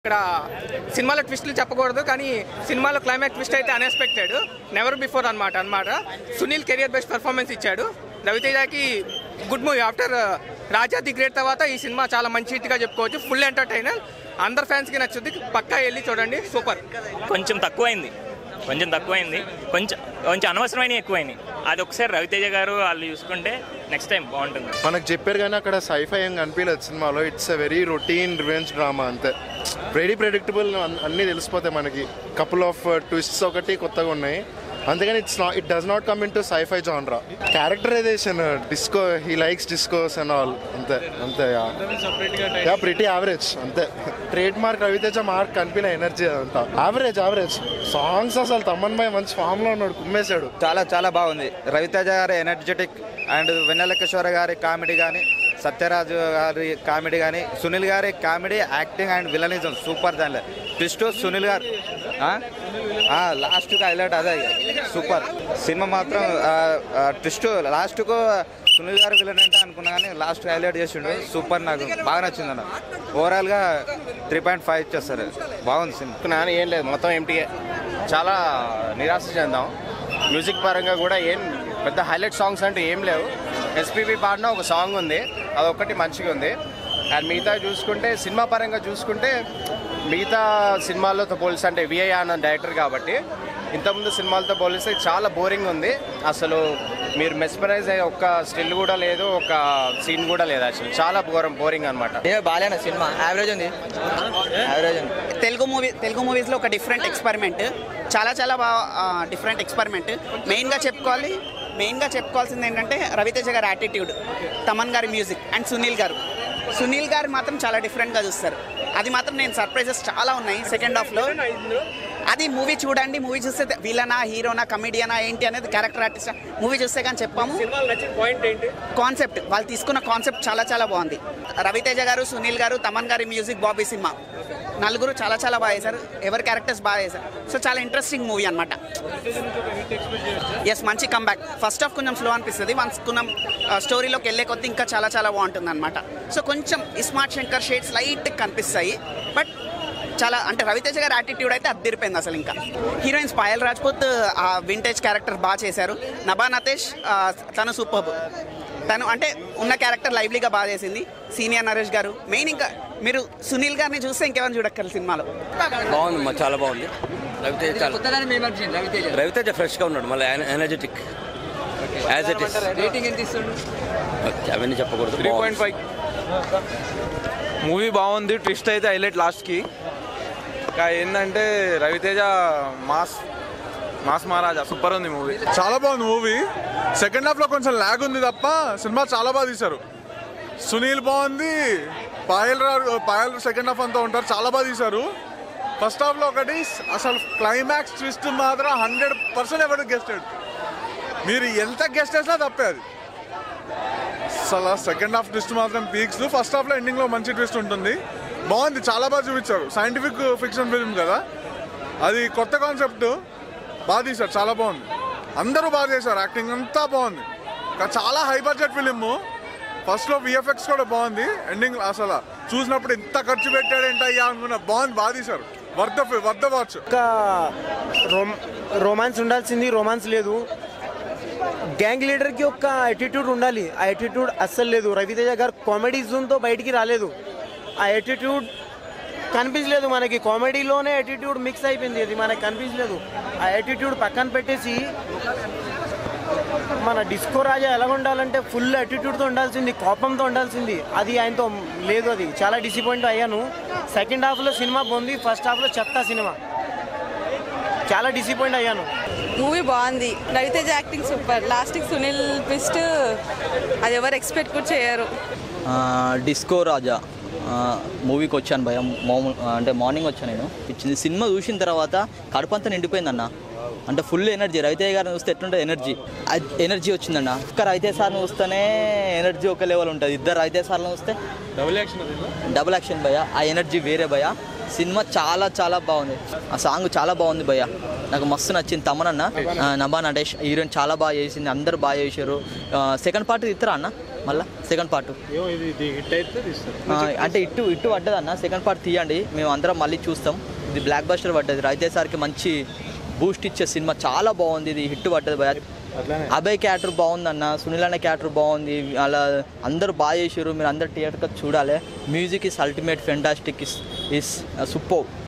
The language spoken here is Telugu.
ఇక్కడ సినిమాలో ట్విస్ట్లు చెప్పకూడదు కానీ సినిమాలో క్లైమాక్స్ ట్విస్ట్ అయితే అన్ఎక్స్పెక్టెడ్ నెవర్ బిఫోర్ అనమాట అనమాట సునీల్ కెరియర్ బెస్ట్ పర్ఫార్మెన్స్ ఇచ్చాడు రవితేజకి good movie after Raja the Great తర్వాత ఈ సినిమా చాలా మంచి హిట్గా చెప్పుకోవచ్చు ఫుల్ ఎంటర్టైనర్ అందరు ఫ్యాన్స్కి నచ్చుద్ది పక్కా వెళ్ళి చూడండి సూపర్ కొంచెం తక్కువైంది కొంచెం తక్కువైంది కొంచెం కొంచెం అనవసరమైన ఎక్కువైంది అది ఒకసారి రవితేజ గారు వాళ్ళు చూసుకుంటే నెక్స్ట్ టైం బాగుంటుంది మనకు చెప్పారు కానీ అక్కడ సైఫై ఏం కనిపించలేదు సినిమాలో it's a very routine revenge drama అంతే వెరీ ప్రెడిక్టబుల్ అన్నీ తెలిసిపోతాయి మనకి కపుల్ ఆఫ్ ట్విస్ట్స్ ఒకటి కొత్తగా ఉన్నాయి అందుకని it's not it does not come into scifi genre characterization disco he likes discos and all అంతే అంతే యా ప్రిటీ యావరేజ్ అంతే ట్రేడ్ మార్క్ రవితేజ మార్క్ కనిపిన ఎనర్జీ అంతా యావరేజ్ యావరేజ్ సాంగ్స్ అసలు తమ్మన్ భాయ్ మంచి ఫామ్ లో ఉన్నాడు కుమ్మేశాడు చాలా చాలా బాగుంది రవితేజ గారి ఎనర్జెటిక్ అండ్ వెన్నెల కిషోర్ గారి కామెడీ కానీ సత్యరాజు గారి కామెడీ కానీ సునీల్ గారి comedy acting and villainism super దానిలో ట్విస్ట్ సునీల్ గారు లాస్ట్కి హైలైట్ అదే సూపర్ సినిమా మాత్రం ట్విస్ట్ లాస్ట్కు సునీల్ గారు విలన్ అంటే అనుకున్నా కానీ లాస్ట్ హైలైట్ చేసిండు సూపర్ నాకు బాగా నచ్చింది అన్న ఓవరాల్గా త్రీ పాయింట్ ఫైవ్ ఇచ్చేస్తారు బాగుంది సినిమా నాని ఏం లేదు మొత్తం ఎంటీఏ చాలా నిరాశ చెందాం మ్యూజిక్ పరంగా కూడా ఏం పెద్ద హైలైట్ సాంగ్స్ అంటే ఏం లేవు ఎస్పీబీ పాడిన ఒక సాంగ్ ఉంది అదొక్కటి మంచిగా ఉంది అండ్ మిగతా చూసుకుంటే సినిమా పరంగా చూసుకుంటే మిగతా సినిమాలతో పోలిస్తే అంటే విఐ అన్న డైరెక్టర్ కాబట్టి ఇంతకుముందు సినిమాలతో పోలిస్తే చాలా బోరింగ్ ఉంది అసలు మీరు మెస్మరైజ్ అయ్యే ఒక్క స్టిల్ కూడా లేదు ఒక సీన్ కూడా లేదు అసలు చాలా బోరం బోరింగ్ అనమాట బాగాలేనా సినిమా యావరేజ్ ఉంది యావరేజ్ ఉంది తెలుగు మూవీ తెలుగు మూవీస్లో ఒక డిఫరెంట్ ఎక్స్పెరిమెంట్ చాలా చాలా బాగా డిఫరెంట్ ఎక్స్పెరిమెంట్ మెయిన్గా చెప్పుకోవాలి మెయిన్గా చెప్పుకోవాల్సింది ఏంటంటే రవితేజ గారి యాటిట్యూడ్ తమన్ గారి మ్యూజిక్ అండ్ సునీల్ గారు సునీల్ గారు మాత్రం చాలా డిఫరెంట్గా చూస్తారు అది మాత్రం నేను సర్ప్రైజెస్ చాలా ఉన్నాయి సెకండ్ హాఫ్లో అది మూవీ చూడండి మూవీ చూస్తే విలనా హీరోనా కమెడియనా ఏంటి అనేది క్యారెక్టర్ ఆర్టిస్ట్ మూవీ చూస్తే కానీ చెప్పాము కాన్సెప్ట్ వాళ్ళు తీసుకున్న కాన్సెప్ట్ చాలా చాలా బాగుంది రవితేజ గారు సునీల్ గారు తమన్ గారి మ్యూజిక్ బాబీ సినిమా నలుగురు చాలా చాలా బాగా చేశారు ఎవరి క్యారెక్టర్స్ బాగా చేశారు సో చాలా ఇంట్రెస్టింగ్ మూవీ అనమాట ఎస్ మంచి కంబ్యాక్ ఫస్ట్ హాఫ్ కొంచెం స్లో అనిపిస్తుంది వన్స్ కొంచెం స్టోరీలోకి వెళ్ళే కొద్దీ ఇంకా చాలా చాలా బాగుంటుంది అనమాట సో కొంచెం ఇస్మార్ట్ శంకర్ షేడ్స్ లైట్ కనిపిస్తాయి బట్ చాలా అంటే రవితేజ గారి యాటిట్యూడ్ అయితే అద్దరిపోయింది అసలు ఇంకా హీరోయిన్స్ పాయల్ రాజ్పూత్ ఆ వింటేజ్ క్యారెక్టర్ బాగా చేశారు నభా నతేష్ ఆ, తను సూపర్ తను అంటే ఉన్న క్యారెక్టర్ లైవ్లీగా బాగా చేసింది సీనియర్ నరేష్ గారు మెయిన్ ఇంకా మీరు సునీల్ గారిని చూస్తే ఇంకేమైనా చూడక్కర్లేదు సినిమాలో బాగుంది మా చాలా బాగుంది రవితేజ చాలా రవితేజ ఫ్రెష్గా ఉన్నాడు మళ్ళీ energetic as it is rating ఎంత ఇస్తాడు అవన్నీ చెప్పకూడదు త్రీ పాయింట్ ఫైవ్ మూవీ బాగుంది ట్విస్ట్ అయితే హైలైట్ లాస్ట్కి ఇంకా ఏంటంటే Ravi Teja mass mass Maharaja super ఉంది మూవీ చాలా బాగుంది మూవీ సెకండ్ హాఫ్ లో కొంచెం ల్యాగ్ ఉంది తప్ప సినిమా చాలా బాగా తీశారు సునీల్ బాగుంది పాయల్ రా- పాయల్ సెకండ్ హాఫ్ అంతా ఉంటారు చాలా బాగా తీశారు ఫస్ట్ హాఫ్ లో ఒకటి అసలు క్లైమాక్స్ ట్విస్ట్ మాత్రం హండ్రెడ్ పర్సెంట్ ఎవరు గెస్టెడ్ మీరు ఎంత గెస్ట్ చేసినా తప్పే అది అసలు సెకండ్ హాఫ్ ట్విస్ట్ మాత్రం పీక్స్ ఫస్ట్ హాఫ్ లో ఎండింగ్ లో మంచి ట్విస్ట్ ఉంటుంది బాగుంది చాలా బాగా చూపించారు సైంటిఫిక్ ఫిక్షన్ ఫిల్మ్ కదా అది కొత్త కాన్సెప్ట్ బాగా తీశారు చాలా బాగుంది అందరూ బాగా చేశారు యాక్టింగ్ అంతా బాగుంది ఇంకా చాలా హై బడ్జెట్ ఫిలిం ఫస్ట్ లో విఎఫ్ఎక్స్ కూడా బాగుంది ఎండింగ్ అసలు చూసినప్పుడు ఇంత ఖర్చు పెట్టాడు ఏంటయ్యా అనుకున్నా బాగుంది బాగా తీశారు వర్ధ వర్ధ వాచ్ ఒక రోమ్ రొమాన్స్ ఉండాల్సింది రొమాన్స్ లేదు గ్యాంగ్ లీడర్కి ఒక యాటిట్యూడ్ ఉండాలి ఆ యాటిట్యూడ్ అస్సలు లేదు రవితేజ గారు కామెడీ జోన్తో బయటికి రాలేదు ఆ యాటిట్యూడ్ కనిపించలేదు మనకి కామెడీలోనే యాటిట్యూడ్ మిక్స్ అయిపోయింది అది మనకి కనిపించలేదు ఆ యాటిట్యూడ్ పక్కన పెట్టేసి మన డిస్కో రాజా ఎలా ఉండాలంటే ఫుల్ యాటిట్యూడ్తో ఉండాల్సింది కోపంతో ఉండాల్సింది అది ఆయనతో లేదు అది చాలా డిసప్పాయింట్ అయ్యాను సెకండ్ హాఫ్లో సినిమా బాగుంది ఫస్ట్ హాఫ్లో చెత్త సినిమా చాలా డిసప్పాయింట్ అయ్యాను మూవీ బాగుంది రవితేజ యాక్టింగ్ సూపర్ లాస్ట్కి సునీల్ ట్విస్ట్ అది ఎవరు ఎక్స్పెక్ట్ కూడా చేయరు డిస్కో రాజా మూవీకి వచ్చాను భయ మామూలు అంటే మార్నింగ్ వచ్చాను నేను ఇచ్చింది సినిమా చూసిన తర్వాత కడుపంతా నిండిపోయిందన్న అంటే ఫుల్ ఎనర్జీ రవితేజ గారిని చూస్తే ఎట్లుంటుంది ఎనర్జీ ఎనర్జీ వచ్చిందన్న ఒక్క రవితేజ సార్ని చూస్తేనే ఎనర్జీ ఒక లెవెల్ ఉంటుంది ఇద్దరు రవితేజ సార్ని చూస్తే డబుల్ యాక్షన్ డబుల్ యాక్షన్ భయ ఆ ఎనర్జీ వేరే భయ సినిమా చాలా చాలా బాగుంది ఆ సాంగ్ చాలా బాగుంది భయ నాకు మస్తు నచ్చింది తమన్ అన్న ఆ, నభా నటేష్ హీరోయిన్ చాలా బాగా చేసింది అందరు బాగా చేశారు సెకండ్ పార్ట్ ఇస్తారా అన్న మళ్ళా సెకండ్ పార్ట్ అంటే ఇటు ఇటు పడ్డది అన్న సెకండ్ పార్ట్ తీయండి మేము అందరం మళ్ళీ చూస్తాం ఇది బ్లాక్ బస్టర్ పడ్డది రవితేజ్ సార్కి మంచి బూస్ట్ ఇచ్చే సినిమా చాలా బాగుంది ఇది హిట్ పడ్డది భయ అభయ్ క్యారెక్టర్ బాగుంది అన్న సునీల్ అన్న క్యారెక్టర్ బాగుంది అలా అందరూ బాగా చేశారు మీరు అందరు థియేటర్కి చూడాలి music is ultimate fantastic is is super